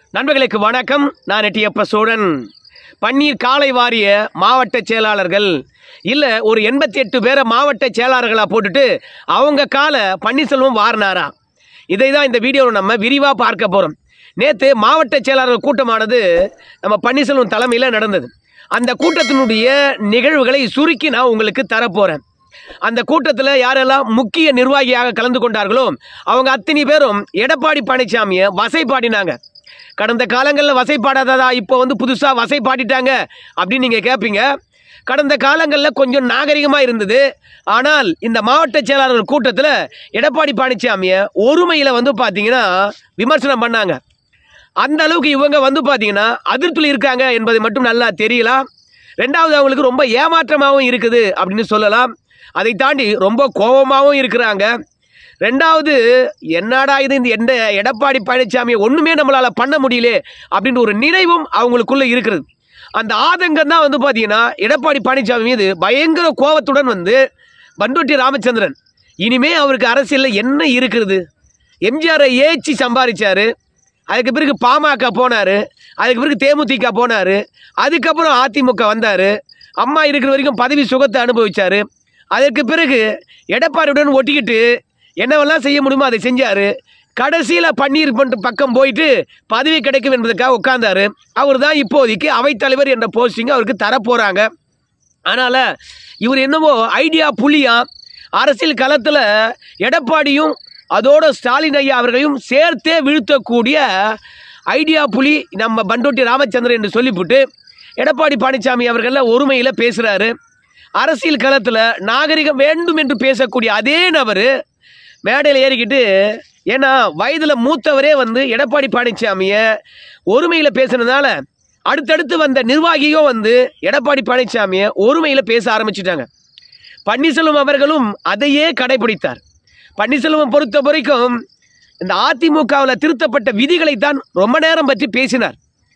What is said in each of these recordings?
நண்பர்களுக்கு வணக்கம் நான் எட்டியப்ப சோழன் பன்னீர் காலை வாரிய மாவட்ட செயலாளர்கள் இல்லை ஒரு எண்பத்தி எட்டு பேரை மாவட்ட செயலாளர்களாக போட்டுட்டு அவங்க காலை பன்னீர்செல்வம் வாரினாரா இதை தான் இந்த வீடியோவில் நம்ம விரிவாக பார்க்க போகிறோம் நேற்று மாவட்ட செயலாளர்கள் கூட்டமானது நம்ம பன்னீர்செல்வம் தலைமையில் நடந்தது அந்த கூட்டத்தினுடைய நிகழ்வுகளை சுருக்கி நான் உங்களுக்கு தரப்போகிறேன் அந்த கூட்டத்தில் யாரெல்லாம் முக்கிய நிர்வாகியாக கலந்து கொண்டார்களோ அவங்க அத்தனை பேரும் எடப்பாடி பழனிசாமியை வசைப்பாடினாங்க கடந்த காலங்களில் வசைப்பாடாததா இப்போ வந்து புதுசாக வசைப்பாடிட்டாங்க அப்படின்னு நீங்கள் கேட்பீங்க கடந்த காலங்களில் கொஞ்சம் நாகரிகமாக இருந்தது ஆனால் இந்த மாவட்ட செயலாளர்கள் கூட்டத்தில் எடப்பாடி பழனிசாமியை ஒருமையில் வந்து பார்த்தீங்கன்னா விமர்சனம் பண்ணாங்க அந்த அளவுக்கு இவங்க வந்து பார்த்தீங்கன்னா அதிருப்தியில் இருக்காங்க என்பது மட்டும் நல்லா தெரியலாம் ரெண்டாவது அவங்களுக்கு ரொம்ப ஏமாற்றமாகவும் இருக்குது அப்படின்னு சொல்லலாம் அதை தாண்டி ரொம்ப கோபமாகவும் இருக்கிறாங்க ரெண்டாவது என்னடா இது இந்த எந்த எடப்பாடி பழனிசாமியை ஒன்றுமே நம்மளால் பண்ண முடியல அப்படின்ற ஒரு நினைவும் அவங்களுக்குள்ள இருக்கிறது அந்த ஆதங்கம் தான் வந்து பார்த்தீங்கன்னா எடப்பாடி பழனிசாமி மீது பயங்கர கோபத்துடன் வந்து பண்டோட்டி ராமச்சந்திரன் இனிமே அவருக்கு அரசியலில் என்ன இருக்கிறது எம்ஜிஆரை ஏச்சி சம்பாதிச்சாரு அதுக்கு பிறகு பாமக போனார் அதுக்கு பிறகு தேமுதிக போனார் அதுக்கப்புறம் அதிமுக வந்தார் அம்மா இருக்கிற வரைக்கும் பதவி சுகத்தை அனுபவிச்சார் அதற்கு பிறகு எடப்பாடியுடன் ஒட்டிக்கிட்டு என்னவெல்லாம் செய்ய முடியுமோ அதை செஞ்சார் கடைசியில் பன்னீர் பண்ட் பக்கம் போயிட்டு பதவி கிடைக்கும் என்பதற்காக உட்கார்ந்தாரு அவர் தான் இப்போதைக்கு அவைத்தலைவர் என்ற போஸ்டிங் அவருக்கு தரப்போகிறாங்க அதனால் இவர் என்னமோ ஐடியா புலியா அரசியல் களத்தில் எடப்பாடியும் அதோட ஸ்டாலின் ஐயா அவர்களையும் சேர்த்தே வீழ்த்தக்கூடிய ஐடியா புலி நம்ம பண்டோட்டி ராமச்சந்திரன் என்று சொல்லிவிட்டு எடப்பாடி பழனிசாமி அவர்கள ஒருமையில் பேசுகிறாரு அரசியல் களத்தில் நாகரிகம் வேண்டும் என்று பேசக்கூடிய அதே நபர் மேடையில் ஏறிக்கிட்டு ஏன்னா வயதில் மூத்தவரே வந்து எடப்பாடி பழனிசாமியை ஒருமையில் பேசுனதுனால அடுத்தடுத்து வந்த நிர்வாகியும் வந்து எடப்பாடி பழனிசாமியை ஒருமையில் பேச ஆரம்பிச்சிட்டாங்க பன்னீர்செல்வம் அவர்களும் அதையே கடைபிடித்தார் பன்னீர்செல்வம் பொறுத்த வரைக்கும் இந்த அதிமுகவில் திருத்தப்பட்ட விதிகளை தான் ரொம்ப நேரம் பற்றி பேசினார்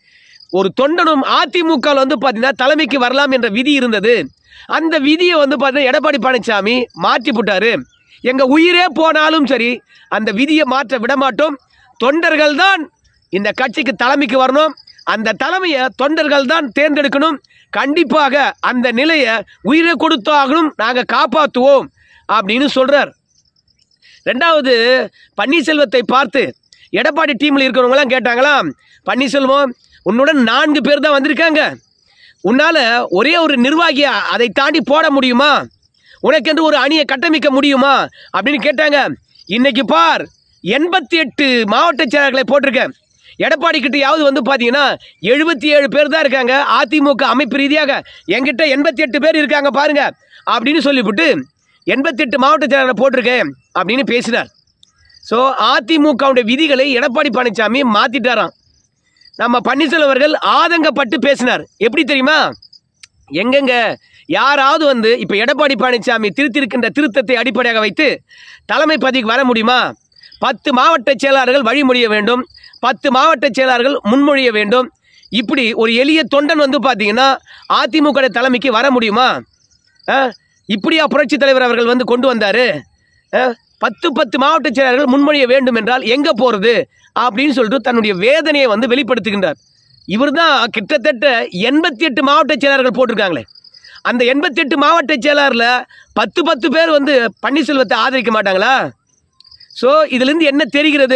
ஒரு தொண்டனும் அதிமுகவில் வந்து பார்த்தீங்கன்னா தலைமைக்கு வரலாம் என்ற விதி இருந்தது அந்த விதியை வந்து பார்த்தீங்கன்னா எடப்பாடி பழனிசாமி மாற்றி போட்டாரு எங்கள் உயிரே போனாலும் சரி அந்த விதியை மாற்ற விடமாட்டோம் தொண்டர்கள் தான் இந்த கட்சிக்கு தலைமைக்கு வரணும் அந்த தலைமையை தொண்டர்கள் தான் தேர்ந்தெடுக்கணும் கண்டிப்பாக அந்த நிலையை உயிரை கொடுத்தாகணும் நாங்கள் காப்பாற்றுவோம் அப்படின்னு சொல்கிறார் ரெண்டாவது பன்னீர்செல்வத்தை பார்த்து எடப்பாடி டீமில் இருக்கிறவங்களாம் கேட்டாங்களாம் பன்னீர்செல்வம் உன்னுடன் நான்கு பேர் தான் வந்திருக்காங்க உன்னால் ஒரே ஒரு நிர்வாகியா அதை தாண்டி போட முடியுமா உனக்கென்று ஒரு அணியை கட்டமைக்க முடியுமா அப்படின்னு கேட்டாங்க இன்னைக்கு பார் எண்பத்தி எட்டு மாவட்ட செயலாளர்களை போட்டிருக்கேன் எடப்பாடி கிட்டயாவது வந்து பார்த்தீங்கன்னா எழுபத்தி ஏழு பேர் தான் இருக்காங்க அதிமுக அமைப்பு ரீதியாக என்கிட்ட எண்பத்தி எட்டு பேர் இருக்காங்க பாருங்க அப்படின்னு சொல்லிவிட்டு எண்பத்தெட்டு மாவட்ட செயலாளரை போட்டிருக்கேன் அப்படின்னு பேசினார் ஸோ அதிமுகவுடைய விதிகளை எடப்பாடி பழனிசாமி மாற்றிட்டாராம் நம்ம பன்னீர்செல்வம் அவர்கள் ஆதங்கப்பட்டு பேசினார் எப்படி தெரியுமா எங்கெங்க யாராவது வந்து இப்போ எடப்பாடி பழனிசாமி திருத்திருக்கின்ற திருத்தத்தை அடிப்படையாக வைத்து தலைமை பதவிக்கு வர முடியுமா பத்து மாவட்ட செயலாளர்கள் வழிமொழிய வேண்டும் பத்து மாவட்ட செயலாளர்கள் முன்மொழிய வேண்டும் இப்படி ஒரு எளிய தொண்டன் வந்து பார்த்தீங்கன்னா அதிமுக தலைமைக்கு வர முடியுமா ஆ? இப்படியா புரட்சி தலைவர் அவர்கள் வந்து கொண்டு வந்தார் பத்து பத்து மாவட்ட செயலாளர்கள் முன்மொழிய வேண்டும் என்றால் எங்கே போகிறது அப்படின்னு சொல்லிட்டு தன்னுடைய வேதனையை வந்து வெளிப்படுத்துகின்றார் இவர் தான் கிட்டத்தட்ட எண்பத்தி எட்டு மாவட்ட செயலாளர்கள் போட்டிருக்காங்களே அந்த எண்பத்தி எட்டு மாவட்ட செயலாளரில் பத்து பத்து பேர் வந்து பன்னீர்செல்வத்தை ஆதரிக்க மாட்டாங்களா ஸோ இதுலேருந்து என்ன தெரிகிறது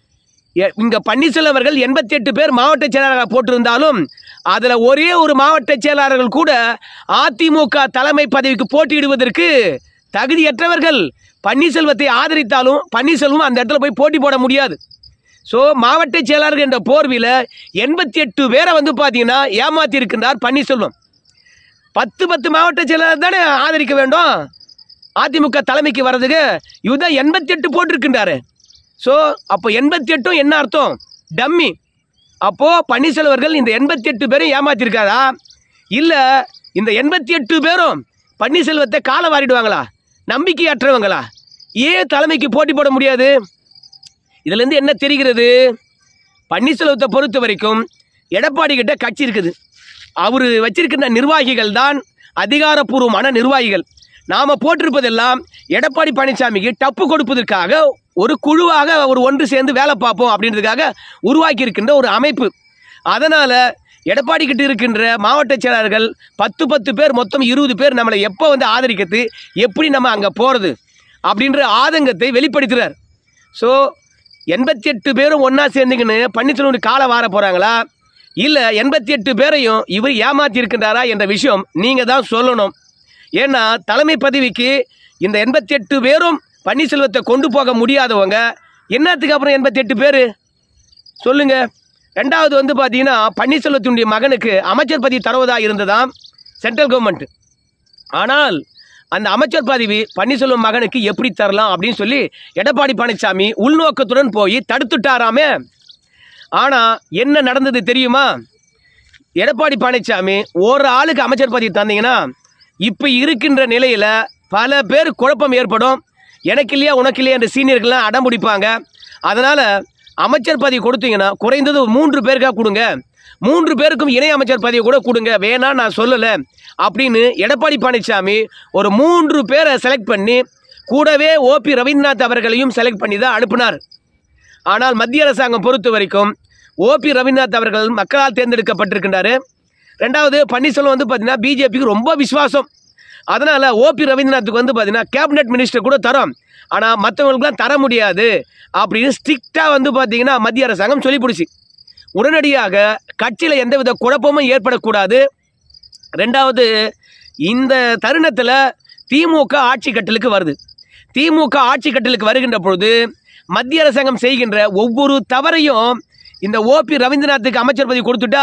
எ- இங்க பன்னீர்செல்வம் அவர்கள் எண்பத்தி எட்டு பேர் மாவட்ட செயலாளராக போட்டிருந்தாலும் அதில் ஒரே ஒரு மாவட்ட செயலாளர்கள் கூட அதிமுக தலைமை பதவிக்கு போட்டியிடுவதற்கு தகுதியற்றவர்கள் பன்னீர்செல்வத்தை ஆதரித்தாலும் பன்னீர்செல்வம் அந்த இடத்துல போய் போட்டி போட முடியாது ஸோ மாவட்ட செயலாளர் என்ற போர்வியில் எண்பத்தி எட்டு பேரை வந்து பார்த்தீங்கன்னா ஏமாத்தி இருக்கின்றார் பன்னீர்செல்வம் பத்து பத்து மாவட்ட செயலாளர் தானே ஆதரிக்க வேண்டும் அதிமுக தலைமைக்கு வர்றதுக்கு இவர்தான் எண்பத்தி எட்டு போட்டிருக்கின்றாரு ஸோ அப்போ எண்பத்தி எட்டும் என்ன அர்த்தம் டம்மி அப்போது பன்னீர்செல்வர்கள் இந்த எண்பத்தி எட்டு பேரும் ஏமாத்திருக்காரா இல்லை இந்த எண்பத்தி எட்டு பேரும் பன்னீர்செல்வத்தை காலை வாரிடுவாங்களா நம்பிக்கையற்றவங்களா ஏன் தலைமைக்கு போட்டி போட முடியாது இதுலேருந்து என்ன தெரிகிறது பன்னீர்செல்வத்தை பொறுத்த வரைக்கும் எடப்பாடி கிட்ட கட்சி இருக்குது அவர் வச்சிருக்கின்ற நிர்வாகிகள் தான் அதிகாரப்பூர்வமான நிர்வாகிகள் நாம போட்டிருப்பதெல்லாம் எடப்பாடி பழனிசாமிக்கு டப்பு கொடுப்பதற்காக ஒரு குழுவாக ஒரு ஒன்று சேர்ந்து வேலை பார்ப்போம் அப்படின்றதுக்காக உருவாக்கி இருக்கின்ற ஒரு அமைப்பு அதனால எடப்பாடி கிட்ட இருக்கின்ற மாவட்ட செயலாளர்கள் பத்து பத்து பேர் மொத்தம் இருபது பேர் நம்மளை எப்போ வந்து ஆதரிக்கிறது எப்படி நம்ம அங்கே போகிறது அப்படின்ற ஆதங்கத்தை வெளிப்படுத்துகிறார் ஸோ எண்பத்தி எட்டு பேரும் ஒன்றா சேர்ந்துக்கின்னு பன்னீர்செல்வம் காலை வார போகிறாங்களா இல்லை எண்பத்தி எட்டு பேரையும் இவர் ஏமாத்தி இருக்கின்றாரா என்ற விஷயம் நீங்கள் தான் சொல்லணும் ஏன்னா தலைமை பதவிக்கு இந்த எண்பத்தி எட்டு பேரும் பன்னீர்செல்வத்தை கொண்டு போக முடியாதவங்க என்னத்துக்கு அப்புறம் எண்பத்தி எட்டு பேர் சொல்லுங்க ரெண்டாவது வந்து பார்த்தீங்கன்னா பன்னீர்செல்வத்தினுடைய மகனுக்கு அமைச்சர் பதவி தருவதா இருந்ததாம் சென்ட்ரல் கவர்மெண்ட் ஆனால் அந்த அமைச்சர் பதவி பன்னீர்செல்வம் மகனுக்கு எப்படி தரலாம் அப்படின்னு சொல்லி எடப்பாடி பழனிசாமி உள்நோக்கத்துடன் போய் தடுத்துட்டாராமே ஆனால் என்ன நடந்தது தெரியுமா எடப்பாடி பழனிசாமி ஒரு ஆளுக்கு அமைச்சர் பதவி தந்தீங்கன்னா இப்போ இருக்கின்ற நிலையில் பல பேர் குழப்பம் ஏற்படும் எனக்கு இல்லையா உனக்கு இல்லையா என்ற சீனியர்கள்லாம் அடம் பிடிப்பாங்க அதனால் அமைச்சர் பதவி கொடுத்தீங்கன்னா குறைந்தது ஒரு மூன்று பேருக்காக கொடுங்க மூன்று பேருக்கும் இணை அமைச்சர் பதவி கூட கொடுங்க வேணா நான் சொல்லலை அப்படின்னு எடப்பாடி பழனிசாமி ஒரு மூன்று பேரை செலக்ட் பண்ணி கூடவே ஓபி ரவீந்திரநாத் அவர்களையும் செலக்ட் பண்ணி தான் அனுப்பினார் ஆனால் மத்திய அரசாங்கம் பொறுத்த வரைக்கும் ஓபி ரவீந்திரநாத் அவர்கள் மக்களால் தேர்ந்தெடுக்கப்பட்டிருக்கின்றாரு ரெண்டாவது பன்னீர்செல்வம் வந்து பார்த்தீங்கன்னா பிஜேபிக்கு ரொம்ப விசுவாசம் அதனால் ஓபி ரவீந்திரநாத்துக்கு வந்து பார்த்தீங்கன்னா கேபினெட் மினிஸ்டர் கூட தரோம் ஆனால் மற்றவங்களுக்குலாம் தர முடியாது அப்படின்னு ஸ்ட்ரிக்டாக வந்து பார்த்தீங்கன்னா மத்திய அரசாங்கம் சொல்லி பிடிச்சி உடனடியாக கட்சியில் எந்தவித குழப்பமும் ஏற்படக்கூடாது ரெண்டாவது இந்த தருணத்தில் திமுக ஆட்சி கட்டலுக்கு வருது திமுக ஆட்சி கட்டலுக்கு வருகின்ற பொழுது மத்திய அரசாங்கம் செய்கின்ற ஒவ்வொரு தவறையும் இந்த ஓபி ரவீந்திரநாத்துக்கு அமைச்சர் பதவி கொடுத்துட்டா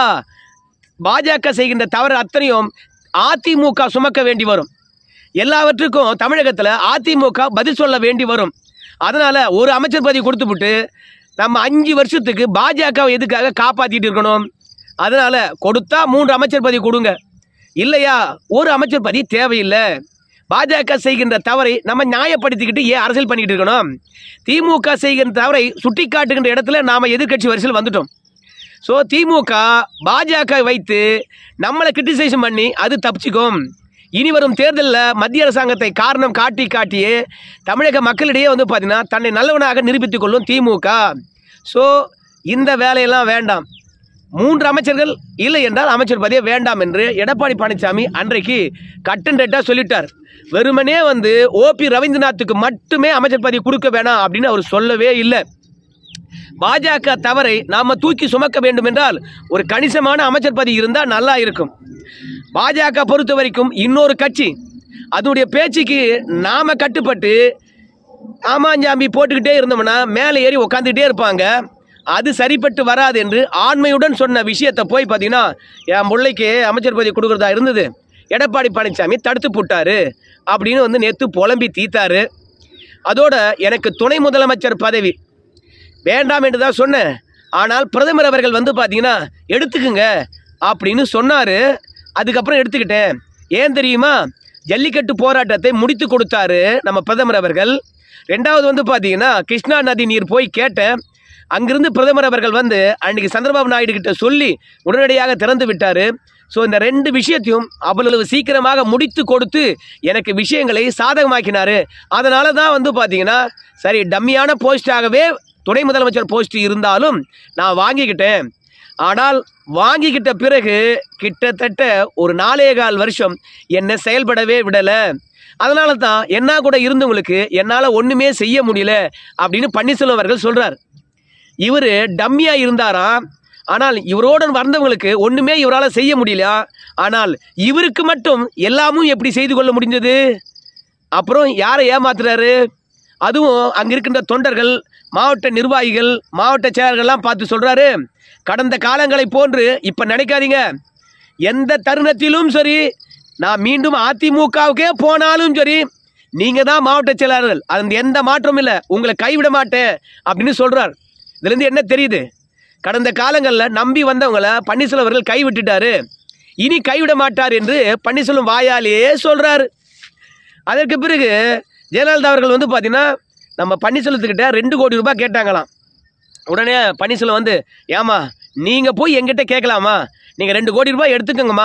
பாஜக செய்கின்ற தவறு அத்தனையும் அதிமுக சுமக்க வேண்டி வரும் எல்லாவற்றுக்கும் தமிழகத்தில் அதிமுக பதில் சொல்ல வேண்டி வரும் அதனால் ஒரு அமைச்சர் பதவி கொடுத்துவிட்டு நம்ம அஞ்சு வருஷத்துக்கு பாஜக எதுக்காக காப்பாற்றிட்டு இருக்கணும் அதனால் கொடுத்தா மூன்று அமைச்சர் பதவி கொடுங்க இல்லையா ஒரு அமைச்சர் பதவி தேவையில்லை பாஜக செய்கின்ற தவறை நம்ம நியாயப்படுத்திக்கிட்டு ஏன் அரசியல் பண்ணிட்டு இருக்கணும் திமுக செய்கின்ற தவறை சுட்டி காட்டுகின்ற இடத்துல நாம் எதிர்க்கட்சி வரிசையில் வந்துட்டோம் ஸோ திமுக பாஜக வைத்து நம்மளை கிரிட்டிசைஸ் பண்ணி அது தப்பிச்சுக்கும் இனி வரும் தேர்தலில் மத்திய அரசாங்கத்தை காரணம் காட்டி காட்டியே தமிழக மக்களிடையே வந்து பார்த்தீங்கன்னா தன்னை நல்லவனாக நிரூபித்துக் கொள்ளும் திமுக ஸோ இந்த வேலையெல்லாம் வேண்டாம் மூன்று அமைச்சர்கள் இல்லை என்றால் அமைச்சர் பதவியே வேண்டாம் என்று எடப்பாடி பழனிசாமி அன்றைக்கு கட்டன் ரேட்டாக சொல்லிட்டார் வெறுமனே வந்து ஓபி ரவீந்திரநாத்துக்கு மட்டுமே அமைச்சர் பதவி கொடுக்க வேணாம் அப்படின்னு அவர் சொல்லவே இல்லை பாஜக தவறை நாம தூக்கி சுமக்க வேண்டும் என்றால் ஒரு கணிசமான அமைச்சர் பதவி இருந்தால் நல்லா இருக்கும் பாஜக பொறுத்த வரைக்கும் இன்னொரு கட்சி அதனுடைய பேச்சுக்கு நாம கட்டுப்பட்டு ஆமாஞ்சாம்பி போட்டுக்கிட்டே இருந்தோம்னா மேலே ஏறி உக்காந்துக்கிட்டே இருப்பாங்க அது சரிப்பட்டு வராது என்று ஆண்மையுடன் சொன்ன விஷயத்தை போய் பார்த்தீங்கன்னா என் பிள்ளைக்கு அமைச்சர் பதவி கொடுக்குறதா இருந்தது எடப்பாடி பழனிசாமி தடுத்து போட்டாரு அப்படின்னு வந்து நேற்று புலம்பி தீத்தாரு அதோட எனக்கு துணை முதலமைச்சர் பதவி வேண்டாம் என்று தான் சொன்னேன் ஆனால் பிரதமர் அவர்கள் வந்து பார்த்தீங்கன்னா எடுத்துக்குங்க அப்படின்னு சொன்னார் அதுக்கப்புறம் எடுத்துக்கிட்டேன் ஏன் தெரியுமா ஜல்லிக்கட்டு போராட்டத்தை முடித்து கொடுத்தாரு நம்ம பிரதமர் அவர்கள் ரெண்டாவது வந்து பார்த்தீங்கன்னா கிருஷ்ணா நதி நீர் போய் கேட்டேன் அங்கிருந்து பிரதமர் அவர்கள் வந்து அன்னைக்கு சந்திரபாபு நாயுடு கிட்ட சொல்லி உடனடியாக திறந்து விட்டார் ஸோ இந்த ரெண்டு விஷயத்தையும் அவ்வளவு சீக்கிரமாக முடித்து கொடுத்து எனக்கு விஷயங்களை சாதகமாக்கினாரு அதனால தான் வந்து பார்த்தீங்கன்னா சரி டம்மியான போஸ்டாகவே துணை முதலமைச்சர் போஸ்ட் இருந்தாலும் நான் வாங்கிக்கிட்டேன் ஆனால் வாங்கிக்கிட்ட பிறகு கிட்டத்தட்ட ஒரு நாலே கால் வருஷம் என்னை செயல்படவே விடலை அதனால தான் என்ன கூட இருந்தவங்களுக்கு என்னால் ஒன்றுமே செய்ய முடியல அப்படின்னு பன்னீர்செல்வம் அவர்கள் சொல்கிறார் இவர் டம்மியாக இருந்தாராம் ஆனால் இவரோடு வந்தவங்களுக்கு ஒன்றுமே இவரால் செய்ய முடியல ஆனால் இவருக்கு மட்டும் எல்லாமும் எப்படி செய்து கொள்ள முடிஞ்சது அப்புறம் யாரை ஏமாத்துறாரு அதுவும் அங்கே இருக்கின்ற தொண்டர்கள் மாவட்ட நிர்வாகிகள் மாவட்ட செயலர்கள்லாம் பார்த்து சொல்கிறாரு கடந்த காலங்களை போன்று இப்போ நினைக்காதீங்க எந்த தருணத்திலும் சரி நான் மீண்டும் அதிமுகவுக்கே போனாலும் சரி நீங்கள் தான் மாவட்ட செயலாளர்கள் அது எந்த மாற்றமும் இல்லை உங்களை கைவிட மாட்டேன் அப்படின்னு சொல்கிறார் இதுலேருந்து என்ன தெரியுது கடந்த காலங்களில் நம்பி வந்தவங்கள பன்னீர்செல்வம் அவர்கள் கைவிட்டுட்டாரு இனி கைவிட மாட்டார் என்று பன்னீர்செல்வம் வாயாலேயே சொல்கிறாரு அதற்கு பிறகு ஜெயலலிதா அவர்கள் வந்து பார்த்தீங்கன்னா நம்ம பன்னீர்செல்வத்துக்கிட்ட ரெண்டு கோடி ரூபாய் கேட்டாங்களாம் உடனே பன்னீர்செல்வம் வந்து ஏமா நீங்கள் போய் எங்கிட்ட கேட்கலாமா நீங்கள் ரெண்டு கோடி ரூபாய் எடுத்துக்கோங்கம்மா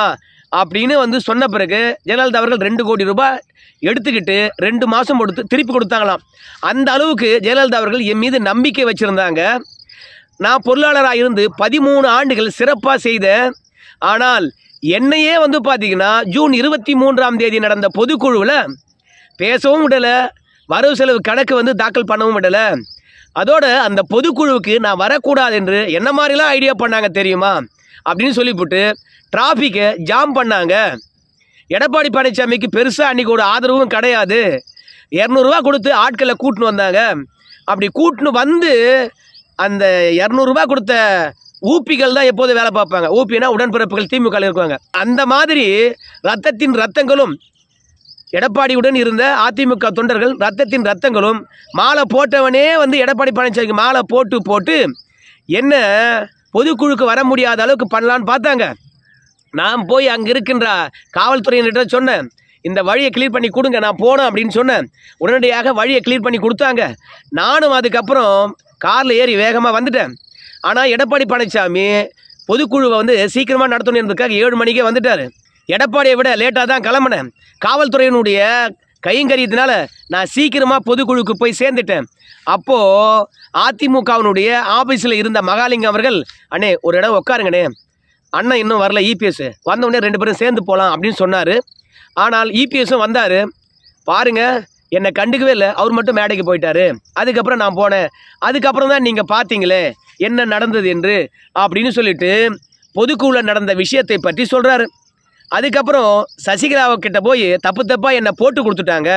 அப்படின்னு வந்து சொன்ன பிறகு ஜெயலலிதா அவர்கள் ரெண்டு கோடி ரூபாய் எடுத்துக்கிட்டு ரெண்டு மாதம் கொடுத்து திருப்பி கொடுத்தாங்களாம் அந்த அளவுக்கு ஜெயலலிதா அவர்கள் என் மீது நம்பிக்கை வச்சுருந்தாங்க நான் பொருளாளராக இருந்து பதிமூணு ஆண்டுகள் சிறப்பாக செய்தேன் ஆனால் என்னையே வந்து பார்த்தீங்கன்னா ஜூன் இருபத்தி மூன்றாம் தேதி நடந்த பொதுக்குழுவில் பேசவும் விடலை வரவு செலவு கணக்கு வந்து தாக்கல் பண்ணவும் விடலை அதோட அந்த பொதுக்குழுவுக்கு நான் வரக்கூடாது என்று என்ன மாதிரிலாம் ஐடியா பண்ணாங்க தெரியுமா அப்படின்னு சொல்லிவிட்டு டிராஃபிக்கை ஜாம் பண்ணாங்க எடப்பாடி பழனிசாமிக்கு பெருசாக அன்றைக்கி ஒரு ஆதரவும் கிடையாது இரநூறுவா கொடுத்து ஆட்களை கூட்டின்னு வந்தாங்க அப்படி கூட்டின்னு வந்து அந்த இரநூறுபா கொடுத்த ஊப்பிகள் தான் எப்போதும் வேலை பார்ப்பாங்க ஊப்பினா உடன்பிறப்புகள் திமுக ல இருக்குவாங்க அந்த மாதிரி ரத்தத்தின் ரத்தங்களும் எடப்பாடியுடன் இருந்த அதிமுக தொண்டர்கள் ரத்தத்தின் ரத்தங்களும் மாலை போட்டவனே வந்து எடப்பாடி பழனிசாமிக்கு மாலை போட்டு போட்டு என்ன பொதுக்குழுக்கு வர முடியாத அளவுக்கு பண்ணலான்னு பார்த்தாங்க நான் போய் அங்கே இருக்கின்ற காவல்துறையினர்கிட்ட சொன்னேன் இந்த வழியை கிளியர் பண்ணி கொடுங்க நான் போனேன் அப்படின்னு சொன்னேன் உடனடியாக வழியை கிளியர் பண்ணி கொடுத்தாங்க நானும் அதுக்கப்புறம் காரில் ஏறி வேகமாக வந்துட்டேன் ஆனால் எடப்பாடி பழனிசாமி பொதுக்குழுவை வந்து சீக்கிரமாக நடத்தணுன்றதுக்காக ஏழு மணிக்கே வந்துட்டார் எடப்பாடியை விட லேட்டாக தான் கிளம்புனேன் காவல்துறையினுடைய கைங்கரியத்தினால நான் சீக்கிரமாக பொதுக்குழுவுக்கு போய் சேர்ந்துட்டேன் அப்போது அதிமுகவினுடைய ஆஃபீஸில் இருந்த மகாலிங்கம் அவர்கள் அண்ணே ஒரு இடம் உட்காருங்கண்ணே அண்ணன் இன்னும் வரல இபிஎஸ் வந்த உடனே ரெண்டு பேரும் சேர்ந்து போகலாம் அப்படின்னு சொன்னார் ஆனால் இபிஎஸும் வந்தார் பாருங்க என்னை கண்டுக்கவே இல்லை அவர் மட்டும் மேடைக்கு போயிட்டாரு அதுக்கப்புறம் நான் போனேன் அதுக்கப்புறம் தான் நீங்கள் பார்த்தீங்களே என்ன நடந்தது என்று அப்படின்னு சொல்லிட்டு பொதுக்குழுல நடந்த விஷயத்தை பற்றி சொல்கிறாரு அதுக்கப்புறம் சசிகலாவை கிட்ட போய் தப்பு தப்பாக என்னை போட்டு கொடுத்துட்டாங்க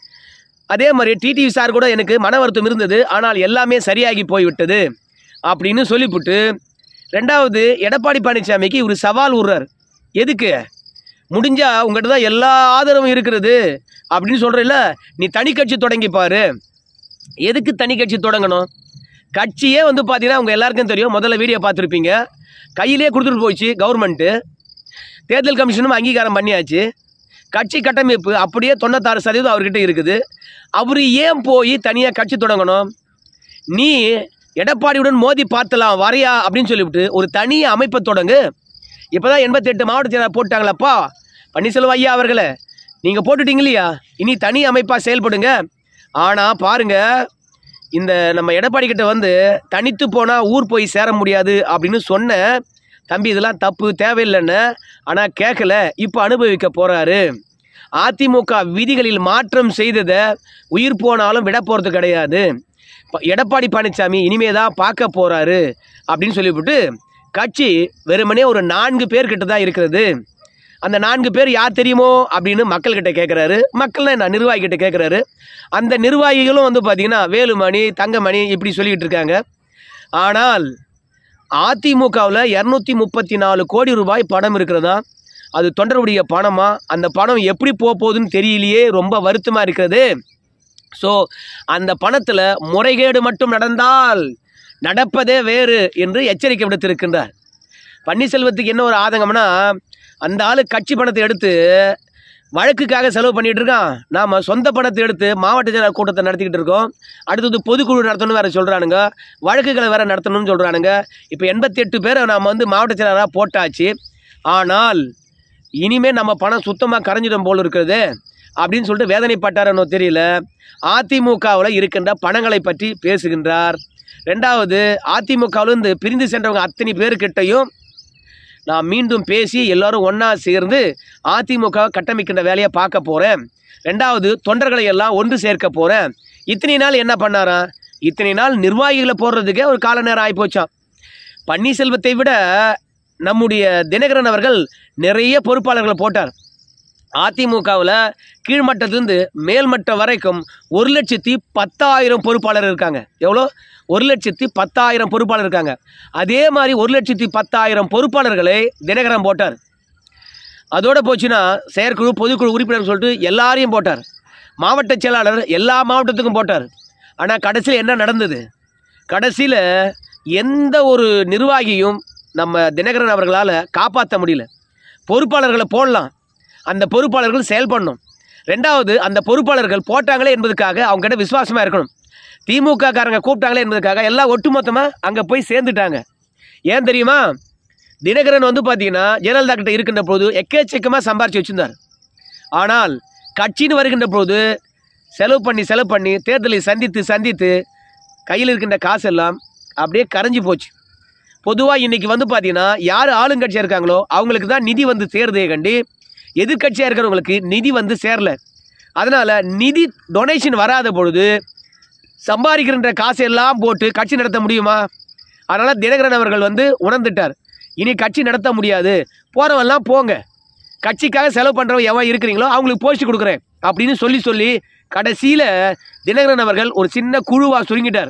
அதே மாதிரி டிடிவி சார் கூட எனக்கு மன வருத்தம் இருந்தது ஆனால் எல்லாமே சரியாகி போய்விட்டது அப்படின்னு சொல்லிவிட்டு ரெண்டாவது எடப்பாடி பழனிசாமிக்கு இவர் சவால் விடுறார் எதுக்கு முடிஞ்சா உங்கள்கிட்ட தான் எல்லா ஆதரவும் இருக்கிறது அப்படின்னு சொல்கிறல்ல நீ தனி கட்சி தொடங்கி பாரு எதுக்கு தனி கட்சி தொடங்கணும் கட்சியே வந்து பார்த்தீங்கன்னா உங்கள் எல்லாருக்கும் தெரியும் முதல்ல வீடியோ பார்த்துருப்பீங்க கையிலே கொடுத்துட்டு போயிடுச்சு கவர்மெண்ட்டு தேர்தல் கமிஷனும் அங்கீகாரம் பண்ணியாச்சு கட்சி கட்டமைப்பு அப்படியே தொண்ணூத்தாறு சதவீதம் அவர்கிட்ட இருக்குது அவர் ஏன் போய் தனியாக கட்சி தொடங்கணும் நீ எடப்பாடியுடன் மோதி பார்த்தலாம் வரையா அப்படின்னு சொல்லிவிட்டு ஒரு தனி அமைப்பை தொடங்கு இப்போ தான் எண்பத்தெட்டு மாவட்ட செயலாளர் போட்டாங்களப்பா பன்னீர்செல்வம் ஐயா அவர்களே நீங்கள் போட்டுட்டீங்க இல்லையா இனி தனி அமைப்பாக செயல்படுங்க ஆனால் பாருங்க இந்த நம்ம எடப்பாடி கிட்ட வந்து தனித்து போனால் ஊர் போய் சேர முடியாது அப்படின்னு சொன்ன தம்பி இதெல்லாம் தப்பு தேவையில்லைன்னு ஆனால் கேட்கல இப்போ அனுபவிக்க போகிறாரு அதிமுக விதிகளில் மாற்றம் செய்ததை உயிர் போனாலும் விட போகிறது கிடையாது ப- எடப்பாடி பழனிசாமி இனிமே தான் பார்க்க போகிறாரு அப்படின்னு சொல்லிவிட்டு கட்சி வெறுமனே ஒரு நான்கு பேர் கிட்ட தான் இருக்கிறது அந்த நான்கு பேர் யார் தெரியுமோ அப்படின்னு மக்கள்கிட்ட கேட்குறாரு மக்கள் என்ன நிர்வாகிகிட்ட கேட்குறாரு அந்த நிர்வாகிகளும் வந்து பார்த்தீங்கன்னா வேலுமணி தங்கமணி இப்படி சொல்லிக்கிட்டு இருக்காங்க ஆனால் அதிமுகவில் இரநூத்தி முப்பத்தி நாலு கோடி ரூபாய் பணம் இருக்கிறதா அது தொண்டருடைய பணமா அந்த பணம் எப்படி போக போகுதுன்னு தெரியலையே ரொம்ப வருத்தமாக இருக்கிறது ஸோ அந்த பணத்தில் முறைகேடு மட்டும் நடந்தால் நடப்பதே வேறு என்று எச்சரிக்கை விடுத்திருக்கின்றார் பன்னீர்செல்வத்துக்கு என்ன ஒரு ஆதங்கம்னா அந்த ஆளு கட்சி பணத்தை எடுத்து வழக்குக்காக செலவு பண்ணிட்டு இருக்கான் நாம சொந்த பணத்தை எடுத்து மாவட்ட செயலாளர் கூட்டத்தை நடத்திக்கிட்டு இருக்கோம் அடுத்தது பொதுக்குழு நடத்தணும் வேற சொல்றானுங்க வழக்குகளை வேற நடத்தணும்னு சொல்றானுங்க இப்போ எண்பத்தி எட்டு பேரை நாம வந்து மாவட்ட செயலாளராக போட்டாச்சு ஆனால் இனிமே நம்ம பணம் சுத்தமாக கரைஞ்சிடும் போல் இருக்கிறது அப்படின்னு சொல்லிட்டு வேதனைப்பட்டாரனோ தெரியல அதிமுகவில் இருக்கின்ற பணங்களை பற்றி பேசுகின்றார் ரெண்டாவது அதிமுகவிலிருந்து பிரிந்து சென்றவங்க அத்தனை பேர்கிட்டையும் நான் மீண்டும் பேசி எல்லாரும் ஒன்றா சேர்ந்து அதிமுக கட்டமைக்கின்ற வேலையை பார்க்க போகிறேன் ரெண்டாவது தொண்டர்களை எல்லாம் ஒன்று சேர்க்க போகிறேன் இத்தனை நாள் என்ன பண்ணாராம் இத்தனை நாள் நிர்வாகிகளை போடுறதுக்கே ஒரு கால நேரம் ஆகிப்போச்சாம் பன்னீர்செல்வத்தை விட நம்முடைய தினகரன் அவர்கள் நிறைய பொறுப்பாளர்களை போட்டார் அதிமுகவில் கீழ்மட்டத்திலிருந்து மேல்மட்டம் வரைக்கும் ஒரு லட்சத்தி பத்தாயிரம் பொறுப்பாளர் இருக்காங்க எவ்வளோ ஒரு லட்சத்தி பத்தாயிரம் பொறுப்பாளர் இருக்காங்க அதே மாதிரி ஒரு லட்சத்தி பத்தாயிரம் பொறுப்பாளர்களை தினகரன் போட்டார் அதோட போச்சுன்னா செயற்குழு பொதுக்குழு உறுப்பினர் சொல்லிட்டு எல்லாரையும் போட்டார் மாவட்ட செயலாளர் எல்லா மாவட்டத்துக்கும் போட்டார் ஆனால் கடைசியில் என்ன நடந்தது கடைசியில் எந்த ஒரு நிர்வாகியும் நம்ம தினகரன் அவர்களால் காப்பாற்ற முடியல பொறுப்பாளர்களை போடலாம் அந்த பொறுப்பாளர்கள் செயல்படணும் ரெண்டாவது அந்த பொறுப்பாளர்கள் போட்டாங்களே என்பதுக்காக அவங்க கிட்ட விசுவாசமாக இருக்கணும் திமுக காரங்க கூப்பிட்டாங்களே என்பதுக்காக எல்லாம் ஒட்டுமொத்தமாக அங்கே போய் சேர்ந்துட்டாங்க ஏன் தெரியுமா தினகரன் வந்து பார்த்தீங்கன்னா ஜெயலலிதா கிட்ட இருக்கின்ற போது எக்கச்சக்கமாக சம்பாரிச்சு வச்சிருந்தார் ஆனால் கட்சின்னு வருகின்ற போது செலவு பண்ணி செலவு பண்ணி தேர்தலை சந்தித்து சந்தித்து கையில் இருக்கின்ற காசெல்லாம் அப்படியே கரைஞ்சி போச்சு பொதுவாக இன்னைக்கு வந்து பார்த்தீங்கன்னா யார் ஆளுங்கட்சியாக இருக்காங்களோ அவங்களுக்கு தான் நிதி வந்து சேருதே கண்டி எதிர்க்கட்சியாக இருக்கிறவங்களுக்கு நிதி வந்து சேரல அதனால் நிதி டொனேஷன் வராத பொழுது சம்பாதிக்கின்ற காசெல்லாம் போட்டு கட்சி நடத்த முடியுமா அதனால் தினகரன் அவர்கள் வந்து உணர்ந்துட்டார் இனி கட்சி நடத்த முடியாது போகிறவெல்லாம் போங்க கட்சிக்காக செலவு பண்ணுறவங்க எவன் இருக்கிறீங்களோ அவங்களுக்கு போஸ்ட் கொடுக்குறேன் அப்படின்னு சொல்லி சொல்லி கடைசியில் தினகரன் அவர்கள் ஒரு சின்ன குழுவாக சுருங்கிட்டார்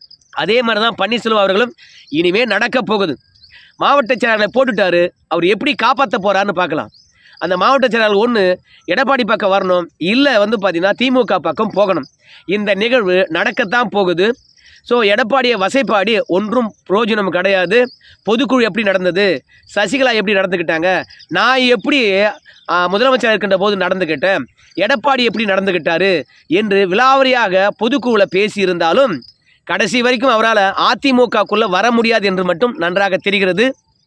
அதே மாதிரி தான் பன்னீர்செல்வம் அவர்களும் இனிமே நடக்க போகுது மாவட்ட செயலாளரை போட்டுட்டாரு அவர் எப்படி காப்பாற்ற போறாருன்னு பார்க்கலாம் அந்த மாவட்ட செயலாளர் ஒன்று எடப்பாடி பக்கம் வரணும் இல்லை வந்து பார்த்தீங்கன்னா திமுக பக்கம் போகணும் இந்த நிகழ்வு நடக்கத்தான் போகுது ஸோ எடப்பாடியை வசைப்பாடி ஒன்றும் பிரயோஜனம் கிடையாது பொதுக்குழு எப்படி நடந்தது சசிகலா எப்படி நடந்துக்கிட்டாங்க நான் எப்படி ஆ, முதலமைச்சர் இருக்கின்ற போது நடந்துக்கிட்டேன் எடப்பாடி எப்படி நடந்துக்கிட்டாரு என்று விலாவரியாக பொதுக்குழுவில் பேசியிருந்தாலும் கடைசி வரைக்கும் அவரால் அதிமுகக்குள்ள வர முடியாது என்று மட்டும் நன்றாக தெரிகிறது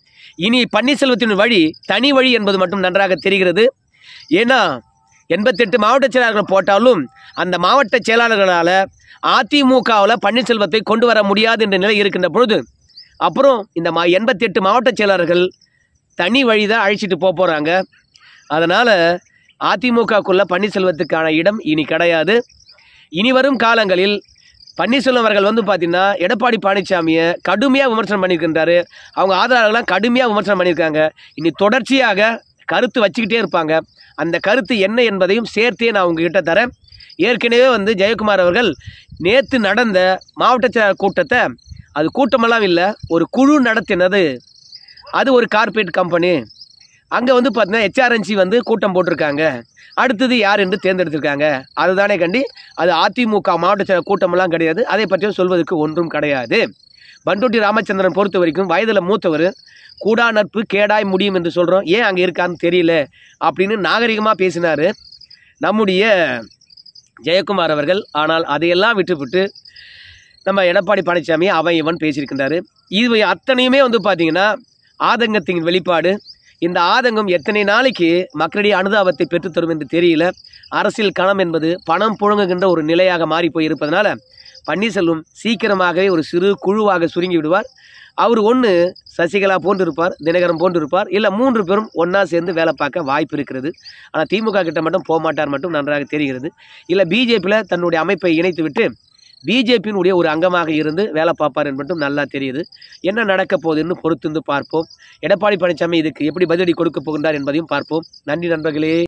இனி பன்னீர்செல்வத்தின் வழி தனி வழி என்பது மட்டும் நன்றாக தெரிகிறது ஏன்னா எண்பத்தெட்டு மாவட்ட செயலாளர்கள் போட்டாலும் அந்த மாவட்ட செயலாளர்களால் அதிமுகவில் பன்னீர்செல்வத்தை கொண்டு வர முடியாது என்ற நிலை இருக்கின்ற பொழுது அப்புறம் இந்த மா எண்பத்தெட்டு மாவட்ட செயலாளர்கள் தனி வழி தான் அழைச்சிட்டு போக போகிறாங்க அதனால் அதிமுகக்குள்ள பன்னீர்செல்வத்துக்கான இடம் இனி கிடையாது இனி வரும் காலங்களில் பன்னீர்செல்வம் அவர்கள் வந்து பார்த்தீங்கன்னா எடப்பாடி பழனிசாமியை கடுமையாக விமர்சனம் பண்ணியிருக்கின்றாரு அவங்க ஆதரவாளர்கள்லாம் கடுமையாக விமர்சனம் பண்ணியிருக்காங்க இனி தொடர்ச்சியாக கருத்து வச்சுக்கிட்டே இருப்பாங்க அந்த கருத்து என்ன என்பதையும் சேர்த்தே நான் உங்ககிட்ட தரேன் ஏற்கனவே வந்து ஜெயக்குமார் அவர்கள் நேற்று நடந்த மாவட்ட செயலாளர் கூட்டத்தை அது கூட்டமெல்லாம் இல்லை ஒரு குழு நடத்தினது அது ஒரு கார்ப்பரேட் கம்பெனி அங்கே வந்து பார்த்தீங்கன்னா ஹெச்ஆர்என்சி வந்து கூட்டம் போட்டிருக்காங்க அடுத்தது யார் என்று தேர்ந்தெடுத்திருக்காங்க அதுதானே கண்டி அது அதிமுக மாவட்ட செயலர் கூட்டமெல்லாம் கிடையாது அதை பற்றியும் சொல்வதற்கு ஒன்றும் கிடையாது பண்டோட்டி ராமச்சந்திரன் பொறுத்த வரைக்கும் வயதில் மூத்தவர் கூடா நட்பு கேடாய் முடியும் என்று சொல்கிறோம் ஏன் அங்கே இருக்கான்னு தெரியல அப்படின்னு நாகரிகமாக பேசினார் நம்முடைய ஜெயக்குமார் அவர்கள் ஆனால் அதையெல்லாம் விட்டுவிட்டு நம்ம எடப்பாடி பழனிசாமி அவன் இவன் பேசியிருக்கின்றாரு இது அத்தனையுமே வந்து பார்த்தீங்கன்னா ஆதங்கத்தின் வெளிப்பாடு இந்த ஆதங்கம் எத்தனை நாளைக்கு மக்களிடையே அனுதாபத்தை பெற்றுத்தரும் என்று தெரியல அரசியல் களம் என்பது பணம் புழங்குகின்ற ஒரு நிலையாக மாறி போய் இருப்பதனால பன்னீர்செல்வம் சீக்கிரமாகவே ஒரு சிறு குழுவாக சுருங்கி விடுவார் அவர் ஒன்று சசிகலா போன்று இருப்பார் தினகரன் போன்று இருப்பார் இல்லை மூன்று பேரும் ஒன்றா சேர்ந்து வேலை பார்க்க வாய்ப்பு இருக்கிறது ஆனால் திமுக கிட்ட மட்டும் போக மாட்டார் மட்டும் நன்றாக தெரிகிறது இல்லை பிஜேபியில் தன்னுடைய அமைப்பை இணைத்து விட்டு பிஜேபியினுடைய ஒரு அங்கமாக இருந்து வேலை பார்ப்பார் என்று மட்டும் நல்லா தெரியுது என்ன நடக்க போகுதுன்னு பொறுத்திருந்து பார்ப்போம் எடப்பாடி பழனிசாமி இதுக்கு எப்படி பதிலடி கொடுக்க போகின்றார் என்பதையும் பார்ப்போம் நன்றி நண்பர்களே